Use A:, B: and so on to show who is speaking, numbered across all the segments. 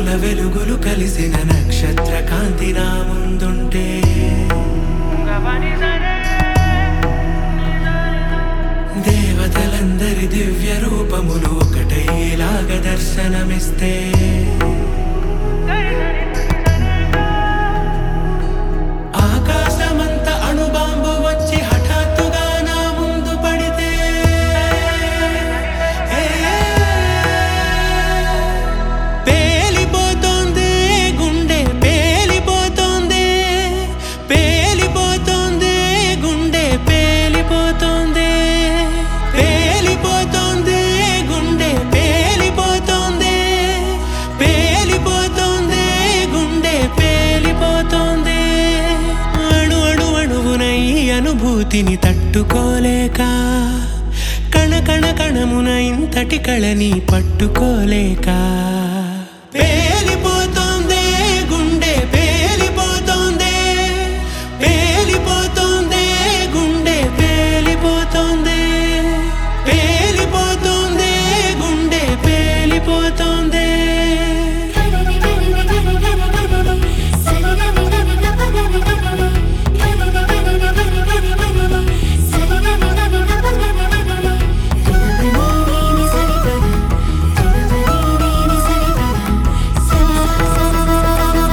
A: రంగుల వెలుగులు కలిసిన నక్షత్ర కాంతి నా ముందుంటే దేవతలందరి దివ్య రూపములు ఒకటైలాగ దర్శనమిస్తే ఆకాశమంత అణుబాంబు వచ్చి హఠాత్తుగా నా ముందు పడితే ఏ, పేలిపోతోంది గుండె పేలిపోతోంది పేలిపోతోంది గుండె పేలిపోతోంది పేలిపోతోంది గుండె పేలిపోతోంది పేలిపోతోంది గుండె పేలిపోతోంది అణు అణు అణువున ఈ అనుభూతిని తట్టుకోలేక కణ కణ కణమున ఇంతటి కళని పట్టుకోలేక పేలిపోతోంది గుండె పేలిపోతోంది పేలిపోతోంది గుండె పేలిపోతోంది పేలిపోతోంది గుండె పేలిపోతోంది
B: గని గని గని గని గని సరి గని గని గప గని గని గని గని గని గని గని సరి గని గని గప గని గని గని ని సరి గని గని ని సరి గని సరి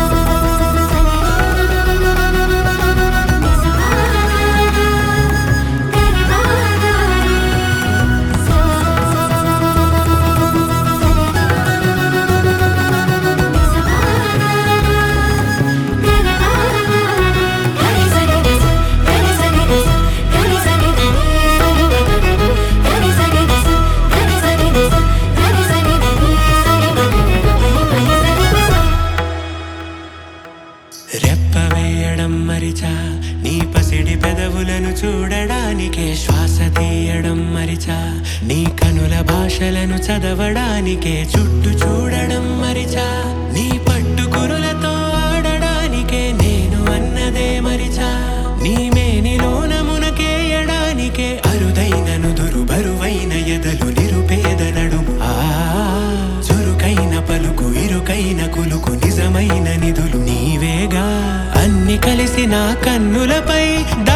A: రెప్ప వేయడం మరిచా నీ పసిడి పెదవులను చూడడానికే శ్వాస తీయడం మరిచా నీ కనుల భాషలను చదవడానికే చుట్టూ చూడడం మరిచా నీ పట్టు కురులతో ఆడడానికే నేను అన్నదే మరిచా నీ మేనిలోన మునకేయడానికే అరుదైన నుదురు బరువైన ఎదలు నిరుపేద నడుము ఆ చురుకైన పలుకు ఇరుకైన కులుకు నిజమైన నిధులు నీవేగా అన్ని కలిసి నా కన్నులపై దా